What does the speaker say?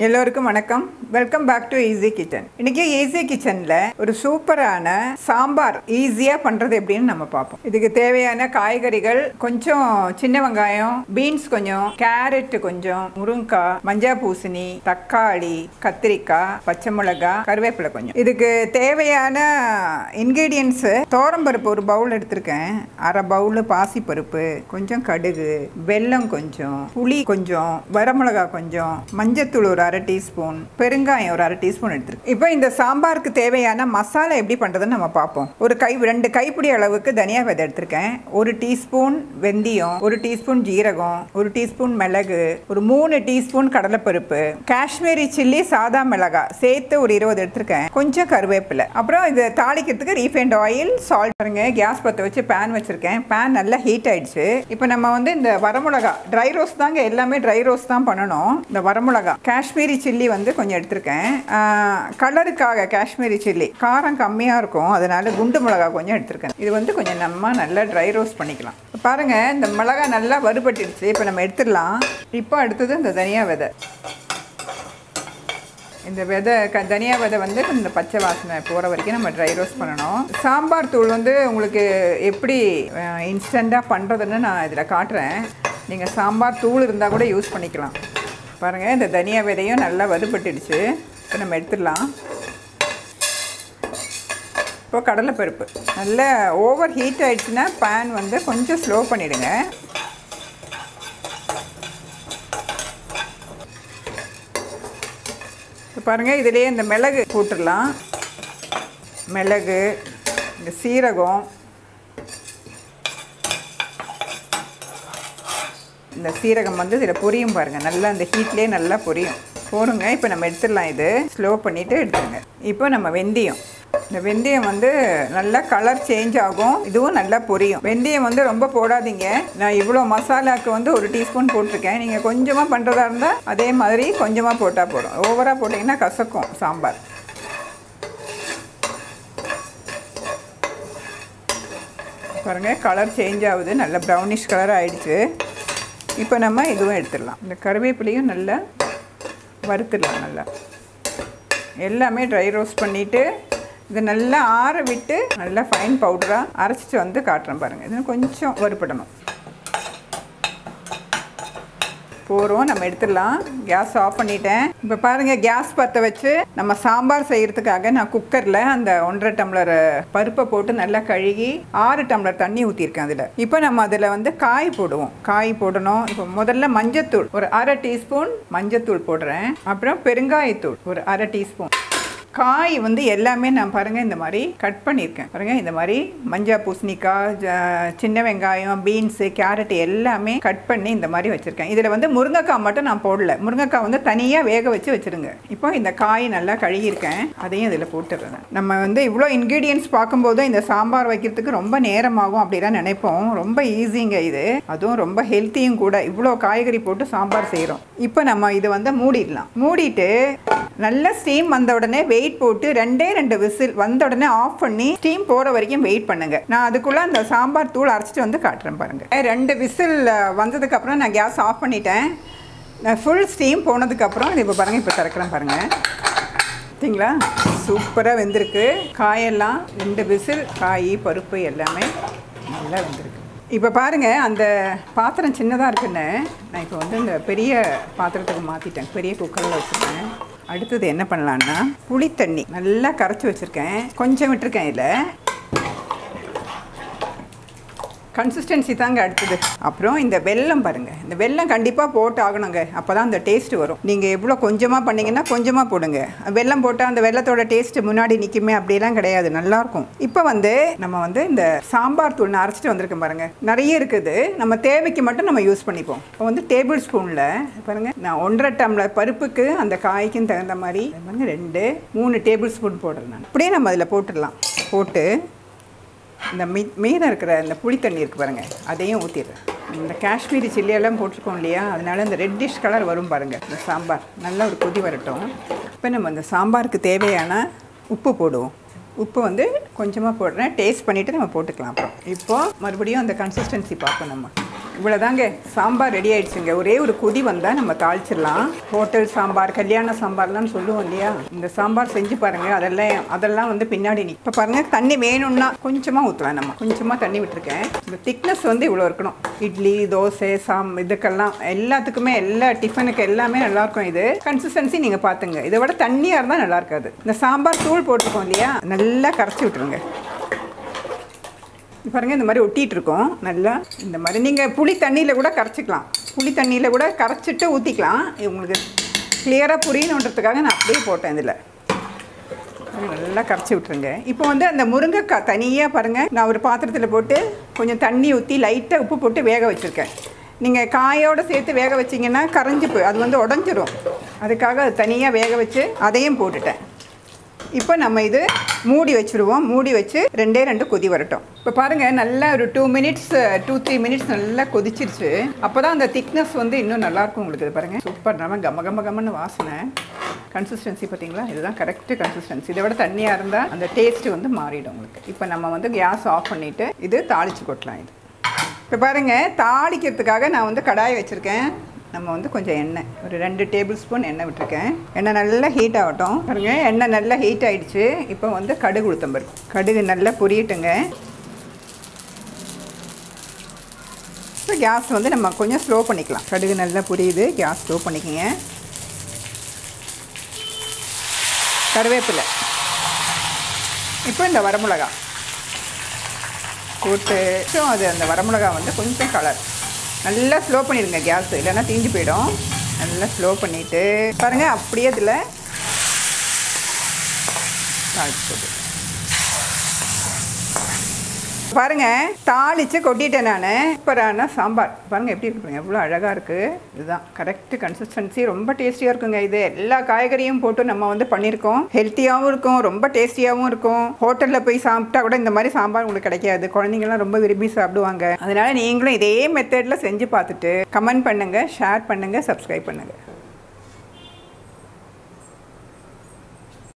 எல்லோருக்கும் வணக்கம் welcome back to easy kitchen இன்னைக்கு ஈஸி கிச்சனில் ஒரு சூப்பரான சாம்பார் ஈஸியாக பண்ணுறது எப்படின்னு நம்ம பார்ப்போம் இதுக்கு தேவையான காய்கறிகள் கொஞ்சம் சின்ன வெங்காயம் பீன்ஸ் கொஞ்சம் கேரட் கொஞ்சம் முருங்கைக்காய் மஞ்சள் பூசணி தக்காளி கத்திரிக்காய் பச்சை மிளகாய் கருவேப்பிலை கொஞ்சம் இதுக்கு தேவையான இன்க்ரீடியன்ஸு தோரம்பருப்பு ஒரு பவுல் எடுத்திருக்கேன் அரை பவுல் பாசிப்பருப்பு கொஞ்சம் கடுகு வெல்லம் கொஞ்சம் புளி கொஞ்சம் வரமிளகா கொஞ்சம் மஞ்சத்தூள் ஒரு அரை டீஸ்பூன் பெருங்காயம் ஒரு அரை டீஸ்பூன் எடுத்துருக்கு இப்போ இந்த சாம்பாருக்கு தேவையான மசாலா எப்படி பண்ணுறதுன்னு நம்ம பார்ப்போம் ஒரு கை ரெண்டு கைப்பிடி அளவுக்கு தனியா விதை எடுத்திருக்கேன் ஒரு டீஸ்பூன் வெந்தயம் ஒரு டீஸ்பூன் ஜீரகம் ஒரு டீஸ்பூன் மிளகு ஒரு மூணு டீஸ்பூன் கடலைப்பருப்பு காஷ்மீரி சில்லி சாதா மிளகாய் சேர்த்து ஒரு இருபது எடுத்திருக்கேன் கொஞ்சம் கருவேப்பிலை அப்புறம் இது தாளிக்கிறதுக்கு ரீஃபைண்ட் ஆயில் சால்ட் பாருங்க கேஸ் பற்ற வச்சு பேன் வச்சிருக்கேன் பேன் நல்லா ஹீட் ஆயிடுச்சு இப்போ நம்ம வந்து இந்த வரமிளகா ட்ரை ரோஸ்ட் தாங்க எல்லாமே ட்ரை ரோஸ்ட் தான் பண்ணணும் இந்த வரமிளகா காஷ்மீரி சில்லி வந்து கொஞ்சம் எடுத்திருக்கேன் கலருக்காக காஷ்மீரி சில்லி காரம் கம்மியாக இருக்கும் அதனால குண்டு மிளகா கொஞ்சம் எடுத்திருக்கேன் இது வந்து கொஞ்சம் நம்ம நல்லா ட்ரை ரோஸ்ட் பண்ணிக்கலாம் இப்ப பாருங்க இந்த மிளகா நல்லா வறுபட்டுடுச்சு இப்போ நம்ம எடுத்துடலாம் இப்போ அடுத்தது இந்த தனியா விதை இந்த விதை க தனியா விதை வந்து இந்த பச்சை வாசனை போகிற வரைக்கும் நம்ம ட்ரை ரோஸ்ட் பண்ணணும் சாம்பார் தூள் வந்து உங்களுக்கு எப்படி இன்ஸ்டண்ட்டாக பண்ணுறதுன்னு நான் இதில் காட்டுறேன் நீங்கள் சாம்பார் தூள் இருந்தால் கூட யூஸ் பண்ணிக்கலாம் பாருங்கள் இந்த தனியா விதையும் நல்லா வறுபட்டுடுச்சு இப்போ நம்ம எடுத்துடலாம் இப்போ கடலைப்பருப்பு நல்லா ஓவர் ஹீட் ஆயிடுச்சுன்னா பேன் வந்து கொஞ்சம் ஸ்லோ பண்ணிவிடுங்க இப்போ பாருங்கள் இதிலேயே இந்த மிளகு போட்டுடலாம் மிளகு இந்த சீரகம் இந்த சீரகம் வந்து இதில் பொரியும் பாருங்கள் நல்லா இந்த ஹீட்லேயே நல்லா பொரியும் போடுங்க இப்போ நம்ம எடுத்துடலாம் இது ஸ்லோ பண்ணிவிட்டு எடுத்துருங்க இப்போ நம்ம வெந்தயம் இந்த வெந்தயம் வந்து நல்லா கலர் சேஞ்ச் ஆகும் இதுவும் நல்லா பொரியும் வெந்தயம் வந்து ரொம்ப போடாதீங்க நான் இவ்வளோ மசாலாவுக்கு வந்து ஒரு டீஸ்பூன் போட்டிருக்கேன் நீங்கள் கொஞ்சமாக பண்ணுறதா இருந்தால் அதே மாதிரி கொஞ்சமாக போட்டால் போதும் ஓவராக போட்டிங்கன்னா கசக்கும் சாம்பார் பாருங்கள் கலர் சேஞ்ச் ஆகுது நல்ல ப்ரௌனிஷ் கலர் ஆயிடுச்சு இப்போ நம்ம இதுவும் எடுத்துடலாம் இந்த கருவேப்பிலையும் நல்லா வறுத்துடலாம் நல்லா எல்லாமே ட்ரை ரோஸ்ட் பண்ணிவிட்டு இது நல்லா ஆற விட்டு நல்லா ஃபைன் பவுடராக அரைச்சிட்டு வந்து காட்டுறேன் பாருங்கள் இது கொஞ்சம் வறுபடணும் போகிறோம் நம்ம எடுத்துடலாம் கேஸ் ஆஃப் பண்ணிட்டேன் இப்போ பாருங்கள் கேஸ் பற்ற வச்சு நம்ம சாம்பார் செய்கிறதுக்காக நான் குக்கரில் அந்த ஒன்றரை டம்ளர் பருப்பை போட்டு நல்லா கழுகி ஆறு டம்ளர் தண்ணி ஊற்றிருக்கேன் அதில் இப்போ நம்ம அதில் வந்து காய் போடுவோம் காய் போடணும் இப்போ முதல்ல மஞ்சத்தூள் ஒரு அரை டீஸ்பூன் மஞ்சத்தூள் போடுறேன் அப்புறம் பெருங்காயத்தூள் ஒரு அரை டீஸ்பூன் காய் வந்து எல்லாமே நான் பாருங்கள் இந்த மாதிரி கட் பண்ணியிருக்கேன் பாருங்கள் இந்த மாதிரி மஞ்சள் பூசணிக்காய் ஜ- சின்ன வெங்காயம் பீன்ஸு கேரட் எல்லாமே கட் பண்ணி இந்த மாதிரி வச்சுருக்கேன் இதில் வந்து முருங்கைக்காய் மட்டும் நான் போடல முருங்கைக்காய் வந்து தனியாக வேக வச்சு வச்சுருங்க இப்போ இந்த காய் நல்லா கழுகியிருக்கேன் அதையும் இதில் போட்டுடுறேன் நம்ம வந்து இவ்வளோ இன்க்ரீடியன்ஸ் பார்க்கும்போது இந்த சாம்பார் வைக்கிறதுக்கு ரொம்ப நேரமாகும் அப்படிலாம் நினைப்போம் ரொம்ப ஈஸிங்க இது அதுவும் ரொம்ப ஹெல்த்தியும் கூட இவ்வளோ காய்கறி போட்டு சாம்பார் செய்கிறோம் இப்போ நம்ம இதை வந்து மூடிடலாம் மூடிட்டு நல்ல ஸ்டீம் வந்த உடனே வெயிட் போட்டு ரெண்டே ரெண்டு விசில் வந்த உடனே ஆஃப் பண்ணி ஸ்டீம் போகிற வரைக்கும் வெயிட் பண்ணுங்க நான் அதுக்குள்ளே அந்த சாம்பார் தூள் அரைச்சிட்டு வந்து காட்டுறேன் பாருங்க ரெண்டு விசில் வந்ததுக்கப்புறம் நான் கேஸ் ஆஃப் பண்ணிட்டேன் நான் ஃபுல் ஸ்டீம் போனதுக்கப்புறம் இது இப்போ பாருங்கள் இப்போ திறக்கிறேன் பாருங்கள் பார்த்தீங்களா சூப்பராக வெந்திருக்கு காயெல்லாம் ரெண்டு விசில் காய் பருப்பு எல்லாமே நல்லா வெந்திருக்கு இப்போ பாருங்கள் அந்த பாத்திரம் சின்னதாக இருக்குன்னு நான் இப்போ வந்து இந்த பெரிய பாத்திரத்துக்கு மாற்றிட்டேன் பெரிய குக்கரில் வச்சுருக்கேன் அடுத்தது என்ன பண்ணலான்னா புளி தண்ணி நல்லா கரைச்சி வச்சுருக்கேன் கொஞ்சம் விட்டுருக்கேன் இதில் கன்சிஸ்டன்சி தாங்க அடுத்தது அப்புறம் இந்த வெல்லம் பாருங்கள் இந்த வெல்லம் கண்டிப்பாக போட்டு ஆகணுங்க அப்போ தான் அந்த டேஸ்ட் வரும் நீங்கள் எவ்வளோ கொஞ்சமாக பண்ணீங்கன்னா கொஞ்சமாக போடுங்க வெல்லம் போட்டால் அந்த வெள்ளத்தோட டேஸ்ட் முன்னாடி நிற்குமே அப்படிலாம் கிடையாது நல்லாயிருக்கும் இப்போ வந்து நம்ம வந்து இந்த சாம்பார் தூள் நான் அரைச்சிட்டு வந்திருக்கேன் பாருங்கள் நிறைய இருக்குது நம்ம தேவைக்கு மட்டும் நம்ம யூஸ் பண்ணிப்போம் இப்போ வந்து டேபிள் ஸ்பூனில் பாருங்கள் நான் ஒன்றரை டம்ளர் பருப்புக்கு அந்த காய்க்கும் தகுந்த மாதிரி பாருங்க ரெண்டு மூணு டேபிள் ஸ்பூன் போடுறேன் நான் அப்படியே நம்ம அதில் போட்டுடலாம் போட்டு இந்த மீ மீதம் இருக்கிற இந்த புளி தண்ணி இருக்கு பாருங்கள் அதையும் ஊற்றிடுறேன் இந்த காஷ்மீரி சில்லியெல்லாம் போட்டிருக்கோம் இல்லையா அதனால இந்த ரெட்டிஷ் கலர் வரும் பாருங்கள் இந்த சாம்பார் நல்லா ஒரு கொதி வரட்டும் இப்போ நம்ம இந்த சாம்பாருக்கு தேவையான உப்பு போடுவோம் உப்பு வந்து கொஞ்சமாக போடுறேன் டேஸ்ட் பண்ணிவிட்டு நம்ம போட்டுக்கலாம் அப்புறம் இப்போ மறுபடியும் அந்த கன்சிஸ்டன்சி பார்ப்போம் நம்ம இவ்வளோதாங்க சாம்பார் ரெடி ஆயிடுச்சுங்க ஒரே ஒரு கொதி வந்தால் நம்ம தாளிச்சிடலாம் ஹோட்டல் சாம்பார் கல்யாண சாம்பார்லாம் சொல்லுவோம் இல்லையா இந்த சாம்பார் செஞ்சு பாருங்க அதெல்லாம் அதெல்லாம் வந்து பின்னாடி நீ இப்போ பாருங்க தண்ணி வேணும்னா கொஞ்சமாக ஊற்றலாம் நம்ம கொஞ்சமாக தண்ணி விட்டுருக்கேன் இந்த திக்னஸ் வந்து இவ்வளோ இருக்கணும் இட்லி தோசை சாம் இதுக்கெல்லாம் எல்லாத்துக்குமே எல்லா டிஃபனுக்கு எல்லாமே நல்லாயிருக்கும் இது கன்சிஸ்டன்சி நீங்கள் பார்த்துங்க இதை விட தண்ணியாக இருந்தால் நல்லா இருக்காது இந்த சாம்பார் தூள் போட்டிருக்கோம் இல்லையா நல்லா கரைச்சி விட்டுருங்க இது பாருங்க இந்த மாதிரி ஒட்டிகிட்டு இருக்கோம் நல்லா இந்த மாதிரி நீங்கள் புளி தண்ணியில் கூட கரைச்சிக்கலாம் புளி தண்ணியில் கூட கரைச்சிட்டு ஊற்றிக்கலாம் இது உங்களுக்கு கிளியராக புரியணுன்றதுக்காக நான் அப்படியே போட்டேன் இதில் நல்லா கரைச்சி விட்ருங்க இப்போ வந்து அந்த முருங்கைக்காய் தனியாக பாருங்கள் நான் ஒரு பாத்திரத்தில் போட்டு கொஞ்சம் தண்ணி ஊற்றி லைட்டாக உப்பு போட்டு வேக வச்சுருக்கேன் நீங்கள் காயோடு சேர்த்து வேக வச்சிங்கன்னா கரைஞ்சி போய் அது வந்து உடஞ்சிரும் அதுக்காக அது தனியாக வேக வச்சு அதையும் போட்டுட்டேன் இப்போ நம்ம இது மூடி வச்சுருவோம் மூடி வச்சு ரெண்டே ரெண்டு கொதி வரட்டும் இப்போ பாருங்கள் நல்லா ஒரு two minutes two three minutes நல்லா கொதிச்சிருச்சு அப்போ தான் அந்த திக்னஸ் வந்து இன்னும் நல்லாயிருக்கும் உங்களுக்கு இது பாருங்கள் சூப்பர் நம்ம கம கம கமன்னு வாசனை கன்சிஸ்டன்சி பார்த்தீங்களா இதுதான் கரெக்டு கன்சிஸ்டன்சி இதை விட தண்ணியாக இருந்தால் அந்த டேஸ்ட் வந்து மாறிடும் உங்களுக்கு இப்போ நம்ம வந்து கேஸ் ஆஃப் பண்ணிவிட்டு இது தாளித்து கொட்டலாம் இது இப்போ பாருங்கள் தாளிக்கிறதுக்காக நான் வந்து கடாய் வச்சுருக்கேன் நம்ம வந்து கொஞ்சம் எண்ணெய் ஒரு ரெண்டு டேபிள் ஸ்பூன் எண்ணெய் விட்டுருக்கேன் எண்ணெய் நல்லா ஹீட் ஆகட்டும் பாருங்க எண்ணெய் நல்லா ஹீட் ஆயிடுச்சு இப்போ வந்து கடுகு உளுத்தம்பருப்பு கடுகு நல்லா பொரியட்டுங்க இப்போ கேஸ் வந்து நம்ம கொஞ்சம் ஸ்லோ பண்ணிக்கலாம் கடுகு நல்லா புரியுது கேஸ் ஸ்லோ பண்ணிக்கோங்க கருவேப்பிலை இப்போ இந்த வரமிளகா போட்டு கொஞ்சம் அது அந்த வரமிளகா வந்து கொஞ்சம் கலர் நல்லா ஸ்லோ பண்ணிடுங்க கேஸ் இல்லைன்னா தீஞ்சு போயிடும் நல்லா ஸ்லோ பண்ணிவிட்டு பாருங்கள் அப்படியே இதில் தாளிச்சு பாருங்க தாளித்து கொட்டிட்டேன் நான் சூப்பரான சாம்பார் பாருங்க எப்படி இருக்கு பாருங்க எவ்வளோ அழகாக இருக்குது இதுதான் கரெக்ட் கன்சிஸ்டன்சி ரொம்ப டேஸ்டியாக இருக்குங்க இது எல்லா காய்கறியும் போட்டு நம்ம வந்து பண்ணியிருக்கோம் ஹெல்த்தியாகவும் இருக்கும் ரொம்ப டேஸ்டியாகவும் இருக்கும் ஹோட்டலில் போய் சாப்பிட்டா கூட இந்த மாதிரி சாம்பார் உங்களுக்கு கிடைக்காது குழந்தைங்கலாம் ரொம்ப விரும்பி சாப்பிடுவாங்க அதனால நீங்களும் இதே மெத்தடில் செஞ்சு பார்த்துட்டு கமெண்ட் பண்ணுங்கள் ஷேர் பண்ணுங்கள் சப்ஸ்கிரைப் பண்ணுங்கள்